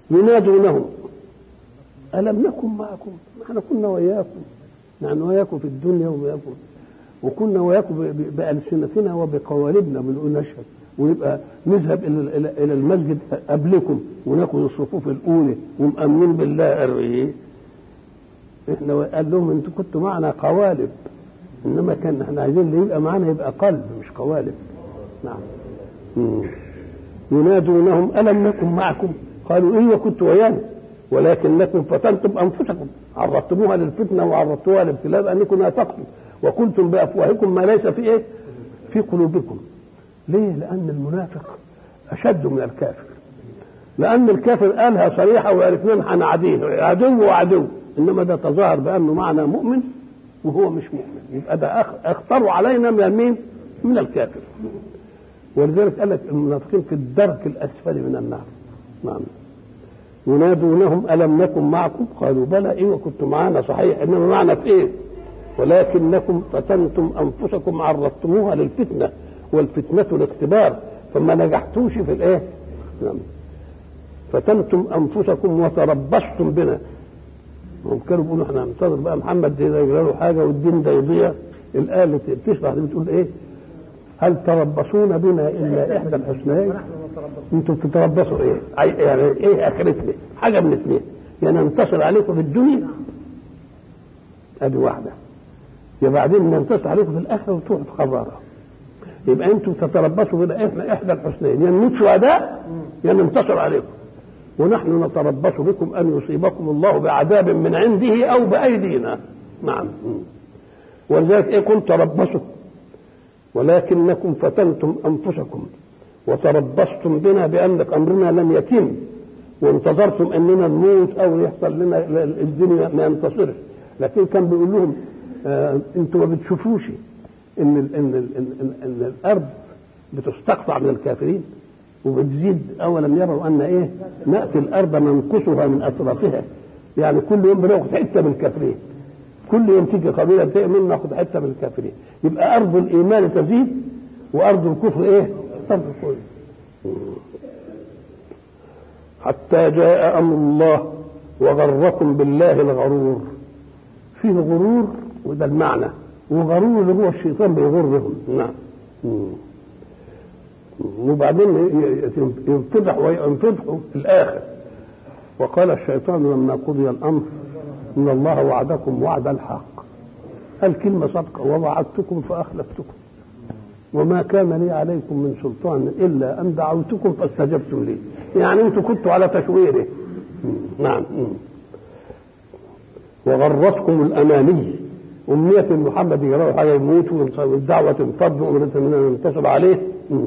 ينادونهم ألم نكن معكم احنا كنا وياكم نحن وياكم في الدنيا وياكم وكنا وياكم ب- ب- بألسنتنا وبقوالبنا بنقول نشهد ويبقى نذهب إلى إلى إلى المسجد قبلكم وناخذ الصفوف الأولى ومأمنين بالله قالوا إيه؟ إحنا قال لهم أنتوا كنتوا معنا قوالب إنما كان إحنا عايزين اللي يبقى معنا يبقى قلب مش قوالب نعم مم. ينادونهم ألم نكن معكم قالوا إيه كنت ويانا ولكنكم فتنتم أنفسكم عرضتموها للفتنة وعرضتوها للابتلاء بأنكم نافقتم وقلتم بأفواهكم ما ليس في إيه في قلوبكم ليه لأن المنافق أشد من الكافر لأن الكافر قالها صريحة وعرفنا هنعديه عدو وعدو إنما ده تظاهر بأنه معنا مؤمن وهو مش مؤمن يبقى ده أخ- اختاروا علينا من المين؟ من الكافر ولذلك قال لك المنافقين في الدرك الاسفل من النار نعم ينادونهم الم نكن معكم قالوا بلى ايه وكنتم معنا صحيح انما معنا في ايه ولكنكم فتنتم انفسكم عرضتموها للفتنه والفتنه الاختبار فما نجحتوش في الايه نعم فتنتم انفسكم وتربصتم بنا هم كانوا بيقولوا احنا هننتظر بقى محمد ده يجرى له حاجه والدين ده يضيع الايه اللي بتشرح دي بتقول ايه هل تربصون بنا الا احدى الحسنيين انتوا بتتربصوا ايه عي- يعني ايه اخرتنا حاجه من اثنين يا ننتصر عليكم في الدنيا ادي واحده يا بعدين ننتصر عليكم في الاخره وتروحوا تقرروا يبقى انتم تتربصوا بنا احنا احدى الحسنيين يا نموت شهداء يا ننتصر عليكم ونحن نتربص بكم ان يصيبكم الله بعذاب من عنده او بايدينا نعم ولذلك ايه قل تربصوا ولكنكم فتنتم انفسكم وتربصتم بنا بان امرنا لم يتم وانتظرتم اننا نموت او يحصل لنا الدنيا ما ينتصرش لكن كان بيقول لهم آه انتوا ما بتشوفوش ان ال ان ال ان, إن, إن الارض بتستقطع من الكافرين وبتزيد اولم يروا ان ايه ناتي الارض ننقصها من اطرافها يعني كل يوم بناخد حته من الكافرين كل يوم تيجي قبيله تؤمن ناخد حته من الكافرين يبقى ارض الايمان تزيد وارض الكفر ايه تنقص حتى جاء امر الله وغركم بالله الغرور فيه غرور وده المعنى وغرور اللي هو الشيطان بيغرهم نعم وبعدين ينفضح وينفضحوا في الاخر وقال الشيطان لما قضي الامر ان الله وعدكم وعد الحق قال كلمه صدقه ووعدتكم فاخلفتكم وما كان لي عليكم من سلطان الا ان دعوتكم فاستجبتم لي يعني انتم كنتوا على تشويره نعم وغرتكم الاماني أمنية محمد يرى حاجة يموت والدعوة تنفض وأمنية أننا ننتصر عليه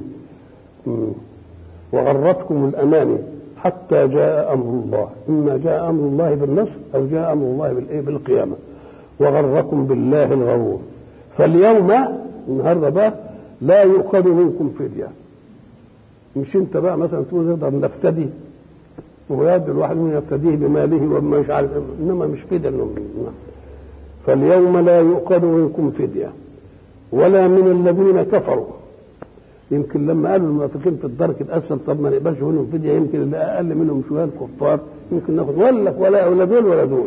وغرتكم الأماني حتى جاء أمر الله إما جاء أمر الله بالنصر أو جاء أمر الله بالإيه بالقيامة وغركم بالله الغرور فاليوم النهارده بقى لا يؤخذ منكم فدية مش انت بقى مثلا تقول نقدر نفتدي ويد الواحد منهم يفتديه بماله وما مش عارف انما مش فدية فاليوم لا يؤخذ منكم فدية ولا من الذين كفروا يمكن لما قالوا المنافقين في الدرك الاسفل طب ما نقبلش منهم فديه يمكن اللي اقل منهم شويه الكفار يمكن ناخد ولا ولا ولا دول ولا دول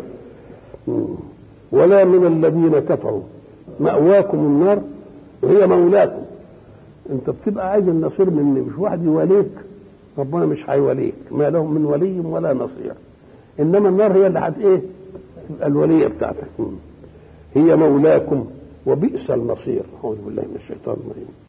ولا من الذين كفروا مأواكم النار وهي مولاكم انت بتبقى عايز النصير مني مش واحد يواليك ربنا مش هيوليك ما لهم من ولي ولا نصير انما النار هي اللي هت ايه تبقى الوليه بتاعتك هي مولاكم وبئس المصير اعوذ بالله من الشيطان الرجيم